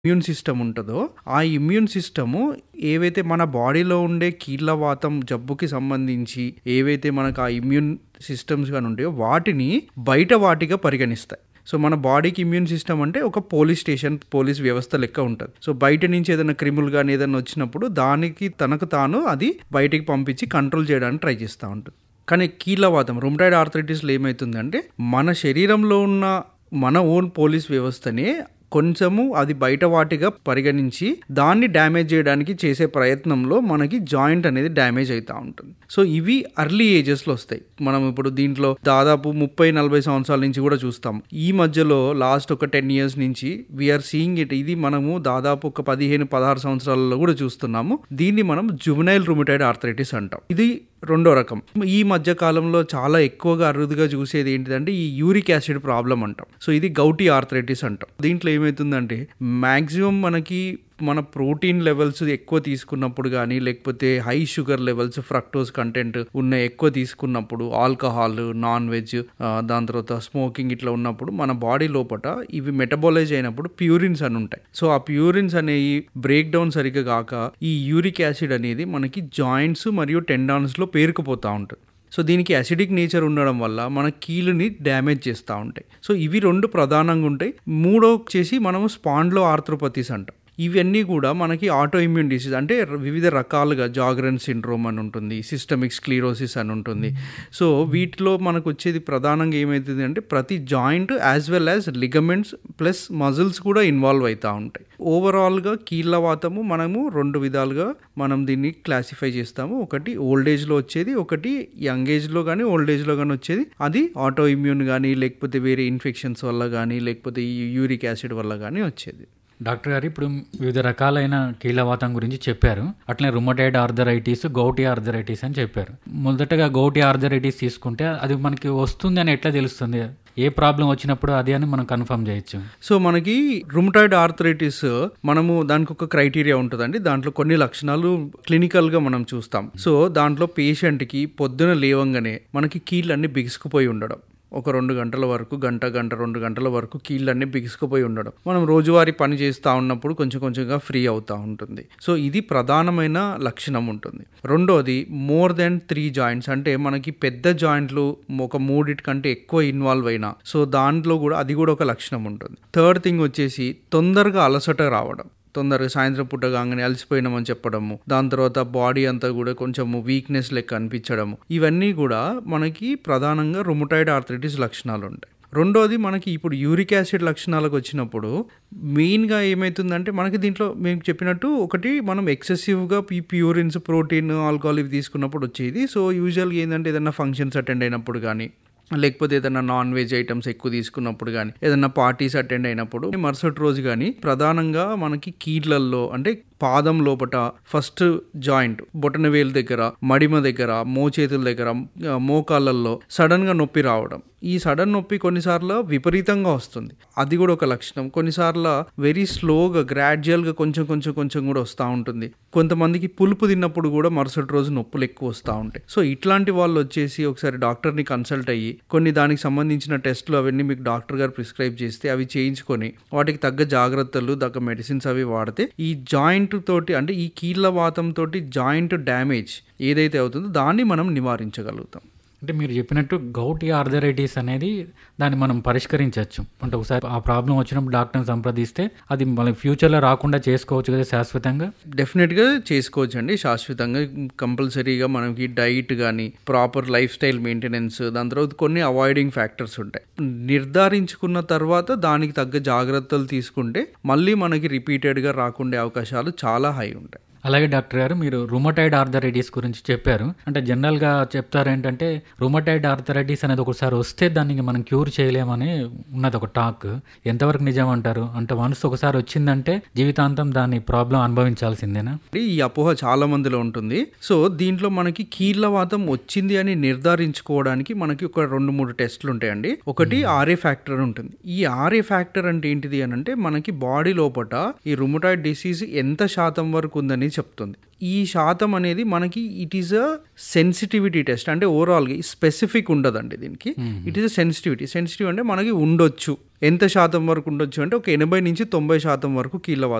immune system ఉంటుందో ఆ immune system ఏవైతే మన బాడీలో ఉండే కీళ్ళవాతం జబ్బుకి సంబంధించి ఏవైతే మనకు ఆ ఇమ్యూన్ సిస్టమ్స్ కానీ ఉంటాయో వాటిని బయట వాటిగా పరిగణిస్తాయి సో మన బాడీకి ఇమ్యూన్ సిస్టమ్ అంటే ఒక పోలీస్ స్టేషన్ పోలీస్ వ్యవస్థ లెక్క ఉంటుంది సో బయట నుంచి ఏదైనా క్రిములు కానీ ఏదైనా వచ్చినప్పుడు దానికి తనకు తాను అది బయటికి పంపించి కంట్రోల్ చేయడానికి ట్రై చేస్తూ ఉంటుంది కానీ కీళ్ళవాతం రుమటైడ్ ఆర్థరైటిస్లో ఏమవుతుందంటే మన శరీరంలో ఉన్న మన ఓన్ పోలీస్ వ్యవస్థనే కొంచెము అది బయట వాటిగా పరిగణించి దాన్ని డ్యామేజ్ చేయడానికి చేసే ప్రయత్నంలో మనకి జాయింట్ అనేది డ్యామేజ్ అవుతూ ఉంటుంది సో ఇవి అర్లీ ఏజెస్లో వస్తాయి మనం ఇప్పుడు దీంట్లో దాదాపు ముప్పై నలభై సంవత్సరాల నుంచి కూడా చూస్తాం ఈ మధ్యలో లాస్ట్ ఒక టెన్ ఇయర్స్ నుంచి వీఆర్ సీయింగ్ ఇట్ ఇది మనము దాదాపు ఒక పదిహేను పదహారు సంవత్సరాలలో కూడా చూస్తున్నాము దీన్ని మనం జువనైల్ రుమిటైడ్ ఆర్థరైటిస్ అంటాం ఇది రెండో రకం ఈ మధ్య కాలంలో చాలా ఎక్కువగా అరుదుగా చూసేది ఏంటిదంటే ఈ యూరిక్ యాసిడ్ ప్రాబ్లం అంటాం సో ఇది గౌటీ ఆర్థరైటిస్ అంటాం దీంట్లో ఏమవుతుందంటే మ్యాక్సిమం మనకి మన ప్రోటీన్ లెవెల్స్ ఎక్కువ తీసుకున్నప్పుడు కానీ లేకపోతే high sugar levels fructose content ఉన్న ఎక్కువ తీసుకున్నప్పుడు ఆల్కహాల్ నాన్ వెజ్ దాని తర్వాత స్మోకింగ్ ఇట్లా ఉన్నప్పుడు మన బాడీ లోపల ఇవి మెటబాలైజ్ అయినప్పుడు ప్యూరిన్స్ అని ఉంటాయి సో ఆ ప్యూరిన్స్ అనేవి బ్రేక్ డౌన్ సరిగ్గా కాక ఈ యూరిక్ యాసిడ్ అనేది మనకి జాయింట్స్ మరియు టెండాన్స్లో పేరుకుపోతూ ఉంటుంది సో దీనికి అసిడిక్ నేచర్ ఉండడం వల్ల మన కీలుని డ్యామేజ్ చేస్తూ ఉంటాయి సో ఇవి రెండు ప్రధానంగా ఉంటాయి మూడో వచ్చేసి మనము స్పాండ్లో ఆర్థ్రోపతీస్ అంటాం ఇవన్నీ కూడా మనకి ఆటో ఇమ్యూన్ డిసీజ్ అంటే వివిధ రకాలుగా జాగ్రన్ సిండ్రోమ్ అని ఉంటుంది సిస్టమిక్ స్క్లీరోసిస్ అని ఉంటుంది సో వీటిలో మనకు వచ్చేది ప్రధానంగా ఏమవుతుంది అంటే ప్రతి joint as well as ligaments plus muscles కూడా ఇన్వాల్వ్ అవుతూ ఉంటాయి ఓవరాల్గా కీళ్ళవాతము మనము రెండు విధాలుగా మనం దీన్ని క్లాసిఫై చేస్తాము ఒకటి ఓల్డ్ ఏజ్లో వచ్చేది ఒకటి యంగ్ ఏజ్లో కానీ ఓల్డ్ ఏజ్లో కానీ వచ్చేది అది ఆటో ఇమ్యూన్ కానీ లేకపోతే వేరే ఇన్ఫెక్షన్స్ వల్ల కానీ లేకపోతే ఈ యూరిక్ యాసిడ్ వల్ల కానీ వచ్చేది డాక్టర్ గారు ఇప్పుడు వివిధ రకాలైన కీళ్ళవాతం గురించి చెప్పారు అట్లనే రుమటైడ్ ఆర్థరైటిస్ గౌటీ ఆర్థరైటిస్ అని చెప్పారు మొదటగా గౌటీ ఆర్థరైటిస్ తీసుకుంటే అది మనకి వస్తుంది అని ఎట్లా తెలుస్తుంది ఏ ప్రాబ్లం వచ్చినప్పుడు అది అని మనం కన్ఫర్మ్ చేయొచ్చు సో మనకి రుమటాయిడ్ ఆర్థరైటిస్ మనము దానికి ఒక క్రైటీరియా ఉంటుందండి దాంట్లో కొన్ని లక్షణాలు క్లినికల్గా మనం చూస్తాం సో దాంట్లో పేషెంట్కి పొద్దున లేవంగానే మనకి కీళ్ళన్నీ బిగుసుకుపోయి ఉండడం ఒక రెండు గంటల వరకు గంట గంట రెండు గంటల వరకు కీళ్ళన్నీ బిగుసుకుపోయి ఉండడం మనం రోజువారీ పని చేస్తూ ఉన్నప్పుడు కొంచెం కొంచెంగా ఫ్రీ అవుతూ ఉంటుంది సో ఇది ప్రధానమైన లక్షణం ఉంటుంది రెండోది మోర్ దెన్ త్రీ జాయింట్స్ అంటే మనకి పెద్ద జాయింట్లు ఒక మూడిటి కంటే ఎక్కువ ఇన్వాల్వ్ అయినా సో దాంట్లో కూడా అది కూడా ఒక లక్షణం ఉంటుంది థర్డ్ థింగ్ వచ్చేసి తొందరగా అలసట రావడం తొందరగా సాయంత్రం పూట కాగానే అలసిపోయినామని చెప్పడము దాని తర్వాత బాడీ అంతా కూడా కొంచెము వీక్నెస్ లెక్క అనిపించడము ఇవన్నీ కూడా మనకి ప్రధానంగా రుమటైడ్ ఆర్థరైటిస్ లక్షణాలు ఉంటాయి రెండోది మనకి ఇప్పుడు యూరిక్ యాసిడ్ లక్షణాలకు వచ్చినప్పుడు మెయిన్గా ఏమవుతుందంటే మనకి దీంట్లో మేము చెప్పినట్టు ఒకటి మనం ఎక్సెసివ్గా ఈ ప్యూరిన్స్ ప్రోటీన్ ఆల్కహాల్ ఇవి తీసుకున్నప్పుడు వచ్చేది సో యూజువల్గా ఏంటంటే ఏదైనా ఫంక్షన్స్ అటెండ్ అయినప్పుడు కానీ లేకపోతే ఏదైనా నాన్ వెజ్ ఐటమ్స్ ఎక్కువ తీసుకున్నప్పుడు కానీ ఏదైనా పార్టీస్ అటెండ్ అయినప్పుడు మరుసటి రోజు కానీ ప్రధానంగా మనకి కీళ్ళల్లో అంటే పాదం లోపట ఫస్ట్ జాయింట్ బొటనవేలు దగ్గర మడిమ దగ్గర మోచేతుల దగ్గర మోకాళ్ళల్లో సడన్ గా నొప్పి రావడం ఈ సడన్ నొప్పి కొన్నిసార్లు విపరీతంగా వస్తుంది అది కూడా ఒక లక్షణం కొన్నిసార్లు వెరీ స్లోగా గ్రాడ్యువల్ గా కొంచెం కొంచెం కొంచెం కూడా వస్తూ ఉంటుంది కొంతమందికి పులుపు తిన్నప్పుడు కూడా మరుసటి రోజు నొప్పులు ఎక్కువ వస్తూ ఉంటాయి సో ఇట్లాంటి వాళ్ళు వచ్చేసి ఒకసారి డాక్టర్ని కన్సల్ట్ అయ్యి కొన్ని దానికి సంబంధించిన టెస్ట్లు అవన్నీ మీకు డాక్టర్ గారు ప్రిస్క్రైబ్ చేస్తే అవి చేయించుకొని వాటికి తగ్గ జాగ్రత్తలు తగ్గ మెడిసిన్స్ అవి వాడితే ఈ జాయింట్ తోటి అంటే ఈ కీళ్ళ వాతం తోటి జాయింట్ డ్యామేజ్ ఏదైతే అవుతుందో దాన్ని మనం నివారించగలుగుతాం అంటే మీరు చెప్పినట్టు గౌటీ ఆర్థరైటిస్ అనేది దాన్ని మనం పరిష్కరించవచ్చు అంటే ఒకసారి ఆ ప్రాబ్లం వచ్చినప్పుడు డాక్టర్ని సంప్రదిస్తే అది మన ఫ్యూచర్లో రాకుండా చేసుకోవచ్చు కదా శాశ్వతంగా డెఫినెట్గా చేసుకోవచ్చు అండి శాశ్వతంగా కంపల్సరీగా మనకి డైట్ కానీ ప్రాపర్ లైఫ్ స్టైల్ మెయింటెనెన్స్ దాని తర్వాత కొన్ని అవాయిడింగ్ ఫ్యాక్టర్స్ ఉంటాయి నిర్ధారించుకున్న తర్వాత దానికి తగ్గ జాగ్రత్తలు తీసుకుంటే మళ్ళీ మనకి రిపీటెడ్గా రాకుండే అవకాశాలు చాలా హై ఉంటాయి అలాగే డాక్టర్ గారు మీరు రుమటైడ్ ఆర్థరైటిస్ గురించి చెప్పారు అంటే జనరల్గా చెప్తారు ఏంటంటే రుమటైడ్ ఆర్థరైటిస్ అనేది ఒకసారి వస్తే దానికి మనం క్యూర్ చేయలేమని ఉన్నది ఒక టాక్ ఎంతవరకు నిజం అంటారు అంటే మనసు ఒకసారి వచ్చిందంటే జీవితాంతం దాని ప్రాబ్లం అనుభవించాల్సిందేనా ఈ అపోహ చాలా మందిలో ఉంటుంది సో దీంట్లో మనకి కీళ్ళవాతం వచ్చింది అని నిర్ధారించుకోవడానికి మనకి ఒక రెండు మూడు టెస్ట్లు ఉంటాయండి ఒకటి ఆర్ఏ ఫ్యాక్టర్ ఉంటుంది ఈ ఆర్ఏ ఫ్యాక్టర్ అంటే ఏంటిది అని అంటే మనకి బాడీ లోపల ఈ రుమటాయిడ్ డిసీజ్ ఎంత శాతం వరకు ఉందని అనేది చెప్తుంది ఈ శాతం అనేది మనకి it is a sensitivity test అంటే ఓవరాల్గా స్పెసిఫిక్ ఉండదండి దీనికి it is a sensitivity sensitive అంటే మనకి ఉండొచ్చు ఎంత శాతం వరకు ఉండొచ్చు అంటే ఒక ఎనభై నుంచి తొంభై శాతం వరకు కీళ్ళ